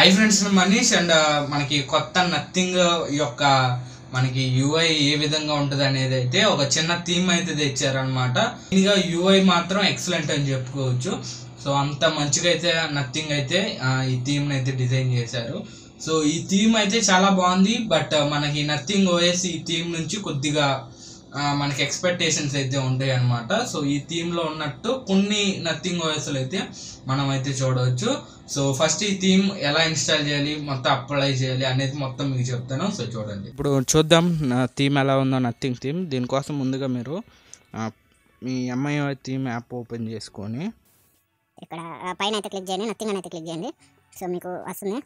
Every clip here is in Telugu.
హై ఫ్రెండ్స్ మనీష్ అండ్ మనకి కొత్త నథింగ్ యొక్క మనకి యూఐ ఏ విధంగా ఉంటుంది అనేది అయితే ఒక చిన్న థీమ్ అయితే తెచ్చారనమాట ఇంకా యూఐ మాత్రం ఎక్సలెంట్ అని చెప్పుకోవచ్చు సో అంత మంచిగా అయితే నథింగ్ అయితే ఆ, ఈ థీమ్ అయితే డిజైన్ చేశారు సో ఈ థీమ్ అయితే చాలా బాగుంది బట్ మనకి నథింగ్ ఓఎస్ ఈ థీమ్ నుంచి కొద్దిగా ఆ, మనకి ఎక్స్పెక్టేషన్స్ అయితే ఉంటాయి అనమాట సో ఈ థీమ్ లో ఉన్నట్టు కొన్ని నథింగ్ ఓఎస్ అయితే మనం అయితే చూడవచ్చు సో ఫస్ట్ ఈ థీమ్ ఎలా ఇన్స్టాల్ చేయాలి మొత్తం అప్లై చేయాలి అనేది మొత్తం మీకు చెప్తాను సో చూడండి ఇప్పుడు చూద్దాం నా థీమ్ ఎలా ఉందో నథింగ్ థీమ్ దీనికోసం ముందుగా మీరు ఆ, మీ ఎంఐ థీమ్ యాప్ ఓపెన్ చేసుకొని ఇక్కడ ఆ, పైన అయితే క్లిక్ చేయండి నథింగ్ అని అయితే క్లిక్ చేయండి సో మీకు వస్తుంది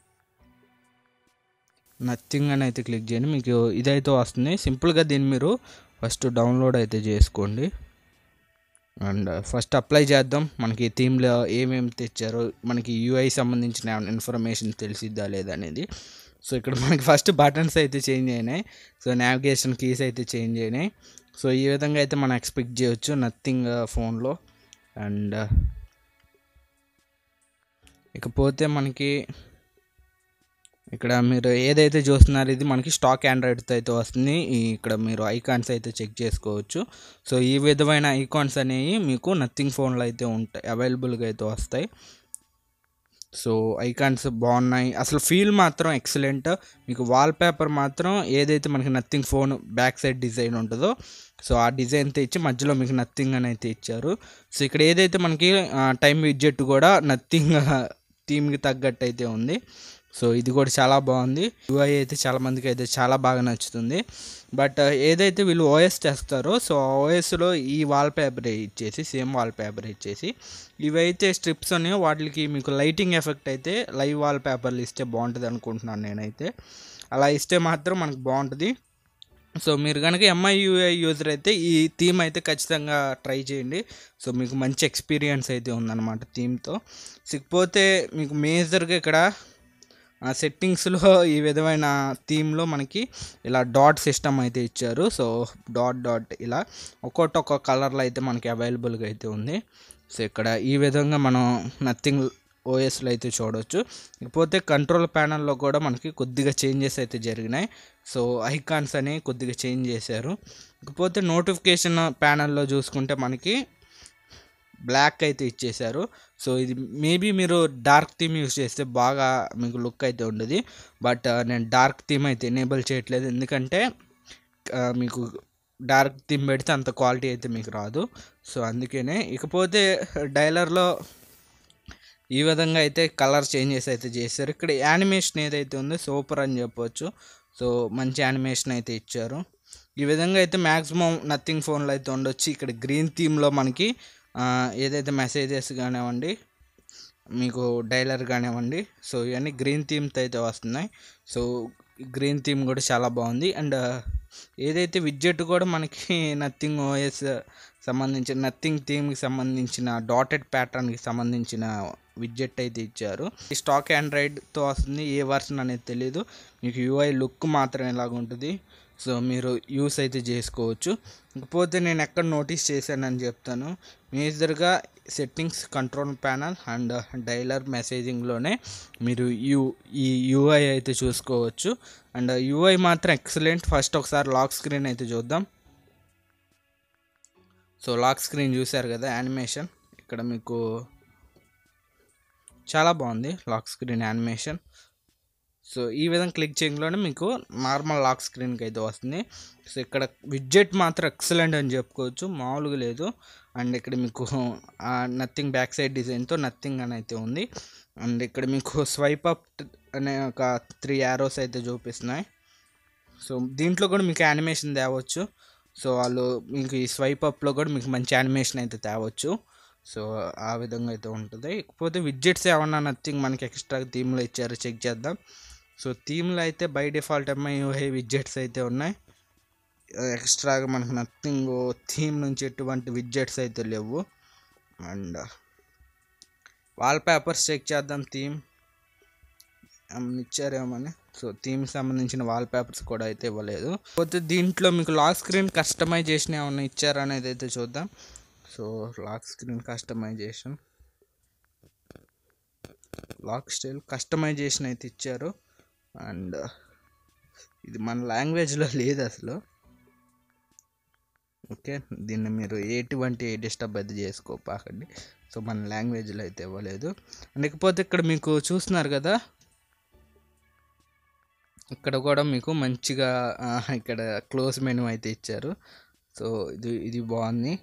నథింగ్ అని అయితే క్లిక్ చేయండి మీకు ఇదైతే వస్తుంది సింపుల్గా దీన్ని మీరు ఫస్ట్ డౌన్లోడ్ అయితే చేసుకోండి అండ్ ఫస్ట్ అప్లై చేద్దాం మనకి థీమ్లో ఏమేమి తెచ్చారో మనకి యూఐ సంబంధించిన ఇన్ఫర్మేషన్ తెలిసిద్దా లేదా అనేది సో ఇక్కడ మనకి ఫస్ట్ బటన్స్ అయితే చేంజ్ అయినాయి సో నావిగేషన్ కీస్ అయితే చేంజ్ అయినాయి సో ఈ విధంగా అయితే మనం ఎక్స్పెక్ట్ చేయొచ్చు నథింగ్ ఫోన్లో అండ్ ఇకపోతే మనకి ఇక్కడ మీరు ఏదైతే చూస్తున్నారో ఇది మనకి స్టాక్ ఆండ్రాయిడ్తో అయితే వస్తుంది ఈ ఇక్కడ మీరు ఐకాన్స్ అయితే చెక్ చేసుకోవచ్చు సో ఈ విధమైన ఐకాన్స్ అనేవి మీకు నథింగ్ ఫోన్లో అయితే ఉంటాయి అవైలబుల్గా అయితే వస్తాయి సో ఐకాన్స్ బాగున్నాయి అసలు ఫీల్ మాత్రం ఎక్సలెంట్ మీకు వాల్ పేపర్ మాత్రం ఏదైతే మనకి nothing phone back side design ఉంటుందో సో ఆ డిజైన్ తెచ్చి మధ్యలో మీకు నథింగ్ అని అయితే ఇచ్చారు సో ఇక్కడ ఏదైతే మనకి టైం విడ్జెట్ కూడా నథింగ్ థీమ్కి తగ్గట్టు అయితే ఉంది సో ఇది కూడా చాలా బాగుంది యూఐ అయితే చాలా మందికి అయితే చాలా బాగా నచ్చుతుంది బట్ ఏదైతే వీళ్ళు ఓఎస్ తెస్తారో సో ఓఎస్లో ఈ వాల్ పేపర్ ఇచ్చేసి సేమ్ వాల్ పేపర్ ఇచ్చేసి ఇవైతే స్ట్రిప్స్ ఉన్నాయో వాటికి మీకు లైటింగ్ ఎఫెక్ట్ అయితే లైవ్ వాల్ పేపర్లు ఇస్తే బాగుంటుంది అనుకుంటున్నాను నేనైతే అలా ఇస్తే మాత్రం మనకు బాగుంటుంది సో మీరు కనుక ఎంఐ యూఐ యూజర్ అయితే ఈ థీమ్ అయితే ఖచ్చితంగా ట్రై చేయండి సో మీకు మంచి ఎక్స్పీరియన్స్ అయితే ఉందన్నమాట థీమ్తో సిక్కపోతే మీకు మేజర్గా ఇక్కడ ఆ సెట్టింగ్స్లో ఈ విధమైన థీమ్లో మనకి ఇలా డాట్ సిస్టమ్ అయితే ఇచ్చారు సో డాట్ డాట్ ఇలా ఒక్కొక్కటి ఒక్కొక్క కలర్లో అయితే మనకి అవైలబుల్గా అయితే ఉంది సో ఇక్కడ ఈ విధంగా మనం నథింగ్ ఓఎస్లో అయితే చూడవచ్చు ఇకపోతే కంట్రోల్ ప్యానల్లో కూడా మనకి కొద్దిగా చేంజెస్ అయితే జరిగినాయి సో ఐకాన్స్ అనేవి కొద్దిగా చేంజ్ చేశారు ఇకపోతే నోటిఫికేషన్ ప్యానల్లో చూసుకుంటే మనకి బ్లాక్ అయితే ఇచ్చేశారు సో ఇది మేబీ మీరు డార్క్ థీమ్ యూస్ చేస్తే బాగా మీకు లుక్ అయితే ఉండదు బట్ నేను డార్క్ థీమ్ అయితే ఎనేబుల్ చేయట్లేదు ఎందుకంటే ఆ, మీకు డార్క్ థీమ్ పెడితే అంత క్వాలిటీ అయితే మీకు రాదు సో అందుకనే ఇకపోతే డైలర్లో ఈ విధంగా అయితే కలర్ చేంజెస్ అయితే చేశారు ఇక్కడ యానిమేషన్ ఏదైతే ఉందో సూపర్ అని చెప్పొచ్చు సో మంచి యానిమేషన్ అయితే ఇచ్చారు ఈ విధంగా అయితే మ్యాక్సిమం నథింగ్ ఫోన్లో అయితే ఉండొచ్చు ఇక్కడ గ్రీన్ థీమ్లో మనకి ఆ, ఏదైతే మెసేజెస్ కానివ్వండి మీకు డైలర్ కానివ్వండి సో ఇవన్నీ గ్రీన్ థీమ్తో అయితే వస్తున్నాయి సో గ్రీన్ థీమ్ కూడా చాలా బాగుంది అండ్ ఏదైతే విడ్జెట్ కూడా మనకి నథింగ్ ఓఎస్ సంబంధించిన నథింగ్ థీమ్కి సంబంధించిన డాటెడ్ ప్యాటర్న్కి సంబంధించిన విడ్జెట్ అయితే ఇచ్చారు ఈ స్టాక్ ఆండ్రాయిడ్తో వస్తుంది ఏ వర్షన్ అనేది తెలియదు మీకు యూఐ లుక్ మాత్రం ఎలాగ ఉంటుంది సో మీరు యూస్ అయితే చేసుకోవచ్చు ఇకపోతే నేను ఎక్కడ నోటీస్ చేశానని చెప్తాను మేజర్గా settings control panel and dialer మెసేజింగ్లోనే మీరు యూ ఈ యూఐ అయితే చూసుకోవచ్చు అండ్ యూఐ మాత్రం ఎక్సలెంట్ ఫస్ట్ ఒకసారి లాక్ స్క్రీన్ అయితే చూద్దాం సో లాక్ స్క్రీన్ చూశారు కదా యానిమేషన్ ఇక్కడ మీకు చాలా బాగుంది లాక్ స్క్రీన్ యానిమేషన్ సో ఈ విధంగా క్లిక్ చేయడంలోనే మీకు నార్మల్ లాక్ స్క్రీన్కి అయితే వస్తుంది సో ఇక్కడ విడ్జెట్ మాత్రం ఎక్సలెంట్ అని చెప్పుకోవచ్చు మామూలుగా లేదు అండ్ ఇక్కడ మీకు నథింగ్ బ్యాక్ సైడ్ డిజైన్తో నథింగ్ అని అయితే ఉంది అండ్ ఇక్కడ మీకు స్వైప్ అప్ అనే ఒక త్రీ యారోస్ అయితే చూపిస్తున్నాయి సో దీంట్లో కూడా మీకు యానిమేషన్ తేవచ్చు సో వాళ్ళు మీకు ఈ స్వైప్ అప్లో కూడా మీకు మంచి యానిమేషన్ అయితే తేవచ్చు సో ఆ విధంగా అయితే ఉంటుంది ఇకపోతే విడ్జెట్స్ ఏమన్నా నథింగ్ మనకి ఎక్స్ట్రా థీమ్లో ఇచ్చారో చెక్ చేద్దాం సో థీమ్లో అయితే by default MI UI widgets అయితే ఉన్నాయి ఎక్స్ట్రాగా మనకు నథింగ్ థీమ్ నుంచి ఎటువంటి విడ్జెట్స్ అయితే లేవు అండ్ వాల్ పేపర్స్ చెక్ చేద్దాం థీమ్ ఇచ్చారేమని సో థీమ్ సంబంధించిన వాల్ పేపర్స్ కూడా అయితే ఇవ్వలేదు పోతే దీంట్లో మీకు లాక్ స్క్రీన్ కస్టమైజేషన్ ఏమన్నా ఇచ్చారనేది అయితే చూద్దాం so lock screen customization lock style customization అయితే ఇచ్చారు అండ్ ఇది మన లాంగ్వేజ్లో లేదు అసలు ఓకే దీన్ని మీరు ఎటువంటి డిస్టర్బ్ అయితే చేసుకోపాకండి సో మన లాంగ్వేజ్లో అయితే ఇవ్వలేదు అండ్ ఇకపోతే ఇక్కడ మీకు చూస్తున్నారు కదా ఇక్కడ కూడా మీకు మంచిగా ఆ, ఇక్కడ క్లోజ్ మెనూ అయితే ఇచ్చారు సో ఇది ఇది బాగుంది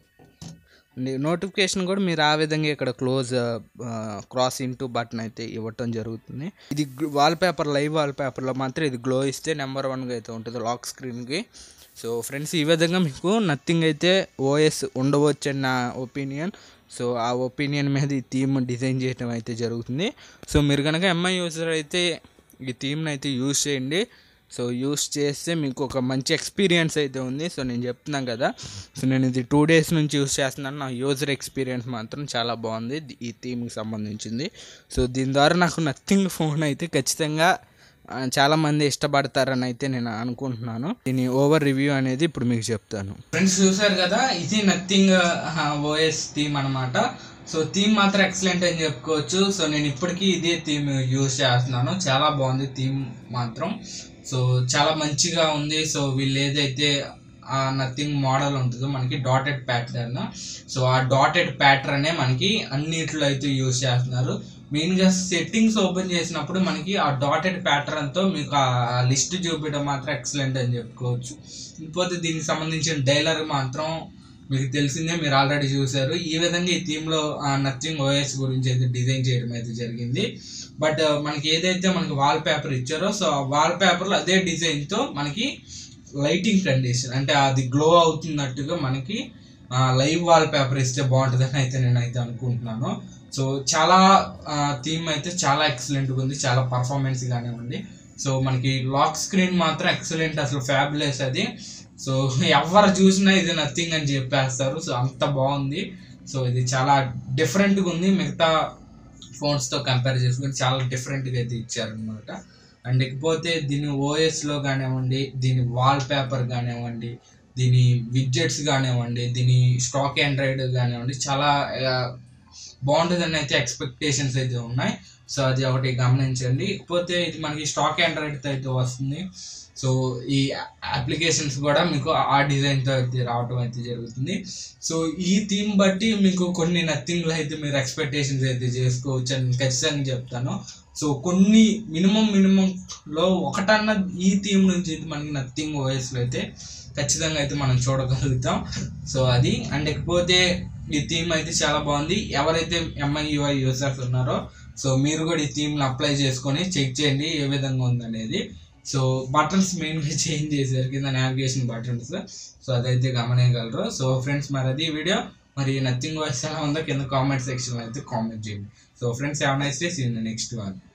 నోటిఫికేషన్ కూడా మీరు ఆ విధంగా ఇక్కడ క్లోజ్ క్రాస్ ఇంటూ బటన్ అయితే ఇవ్వటం జరుగుతుంది ఇది వాల్ పేపర్ లైవ్ వాల్ పేపర్లో మాత్రం ఇది గ్లో ఇస్తే నెంబర్ వన్గా అయితే ఉంటుంది లాక్ స్క్రీన్కి సో ఫ్రెండ్స్ ఈ విధంగా మీకు నథింగ్ అయితే ఓఎస్ ఉండవచ్చు అని నా ఒపీనియన్ సో ఆ ఒపీనియన్ మీద ఈ థీమ్ డిజైన్ చేయడం అయితే జరుగుతుంది సో మీరు కనుక ఎంఐ యూజర్ అయితే ఈ థీమ్ని అయితే యూజ్ చేయండి సో యూస్ చేస్తే మీకు ఒక మంచి ఎక్స్పీరియన్స్ అయితే ఉంది సో నేను చెప్తున్నాను కదా సో నేను ఇది టూ డేస్ నుంచి యూస్ చేస్తున్నాను నా యూజర్ ఎక్స్పీరియన్స్ మాత్రం చాలా బాగుంది ది- ఈ థీమ్కి సంబంధించింది సో దీని ద్వారా నాకు నథింగ్ ఫోన్ అయితే ఖచ్చితంగా ఆ, చాలా మంది ఇష్టపడతారని అయితే నేను అనుకుంటున్నాను దీని ఓవర్ రివ్యూ అనేది ఇప్పుడు మీకు చెప్తాను ఫ్రెండ్స్ చూసారు కదా ఇది నథింగ్ ఓఎస్ థీమ్ అన్నమాట సో థీమ్ మాత్రం ఎక్సలెంట్ అని చెప్పుకోవచ్చు సో నేను ఇప్పటికీ ఇదే థీమ్ యూజ్ చేస్తున్నాను చాలా బాగుంది థీమ్ మాత్రం సో చాలా మంచిగా ఉంది సో వీళ్ళు ఏదైతే ఆ నథింగ్ మోడల్ ఉంటుందో మనకి డాటెడ్ ప్యాటర్న్ సో ఆ డాటెడ్ ప్యాటర్నే మనకి అన్నిట్లో అయితే యూజ్ చేస్తున్నారు మెయిన్గా సెట్టింగ్స్ ఓపెన్ చేసినప్పుడు మనకి ఆ డాటెడ్ ప్యాటర్న్తో మీకు ఆ లిస్ట్ చూపించడం మాత్రం ఎక్సలెంట్ అని చెప్పుకోవచ్చు ఇకపోతే దీనికి సంబంధించిన డైలర్ మాత్రం మీకు తెలిసిందే మీరు ఆల్రెడీ చూశారు ఈ విధంగా ఈ థీమ్లో నథింగ్ ఓఎస్ గురించి అయితే డిజైన్ చేయడం అయితే జరిగింది బట్ మనకి ఏదైతే మనకి వాల్ పేపర్ ఇచ్చారో సో ఆ వాల్ పేపర్లో అదే డిజైన్తో మనకి లైటింగ్ కండిషన్ అంటే అది గ్లో అవుతున్నట్టుగా మనకి లైవ్ వాల్ పేపర్ ఇస్తే బాగుంటుందని అయితే నేను అయితే అనుకుంటున్నాను సో చాలా థీమ్ అయితే చాలా ఎక్సలెంట్గా ఉంది చాలా పర్ఫార్మెన్స్ కానివ్వండి సో మనకి లాక్ స్క్రీన్ మాత్రం ఎక్సలెంట్ అసలు ఫ్యాబులెస్ అది సో ఎవరు చూసినా ఇది నథింగ్ అని చెప్పేస్తారు సో అంత బాగుంది సో ఇది చాలా డిఫరెంట్గా ఉంది మిగతా ఫోన్స్తో కంపేర్ చేసుకుని చాలా డిఫరెంట్గా అయితే ఇచ్చారనమాట అండ్ ఇకపోతే దీని ఓఎస్లో కానివ్వండి దీని వాల్ పేపర్ కానివ్వండి దీని విడ్జెట్స్ కానివ్వండి దీని స్టాక్ ఆండ్రాయిడ్ కానివ్వండి చాలా ఆ, బాగుంటుందని అయితే ఎక్స్పెక్టేషన్స్ అయితే ఉన్నాయి సో అది ఒకటి గమనించండి ఇకపోతే ఇది మనకి స్టాక్ ఆండ్రాయిడ్తో అయితే వస్తుంది సో ఈ అప్లికేషన్స్ కూడా మీకు ఆ డిజైన్తో అయితే రావడం అయితే జరుగుతుంది సో ఈ థీమ్ బట్టి మీకు కొన్ని నథింగ్లు అయితే మీరు ఎక్స్పెక్టేషన్స్ అయితే చేసుకోవచ్చు అని ఖచ్చితంగా చెప్తాను సో కొన్ని మినిమం మినిమంలో ఒకటన్నా ఈ థీమ్ నుంచి అయితే మనకి నథింగ్ ఓఎస్లో అయితే ఖచ్చితంగా అయితే మనం చూడగలుగుతాం సో అది అండ్ ఇకపోతే ఈ థీమ్ అయితే చాలా బాగుంది ఎవరైతే ఎంఐ యూఐ యూజర్స్ ఉన్నారో సో మీరు కూడా ఈ థీమ్ని అప్లై చేసుకొని చెక్ చేయండి ఏ విధంగా ఉందనేది సో బటన్స్ మెయిన్గా చేంజ్ చేశారు కింద నావిగేషన్ బటన్స్ సో అదైతే గమనించగలరు సో ఫ్రెండ్స్ మరి అది వీడియో మరి నథింగ్ వాయిస్ ఎలా ఉందో కింద కామెంట్ సెక్షన్లో అయితే కామెంట్ చేయండి so friends have nice day seen next one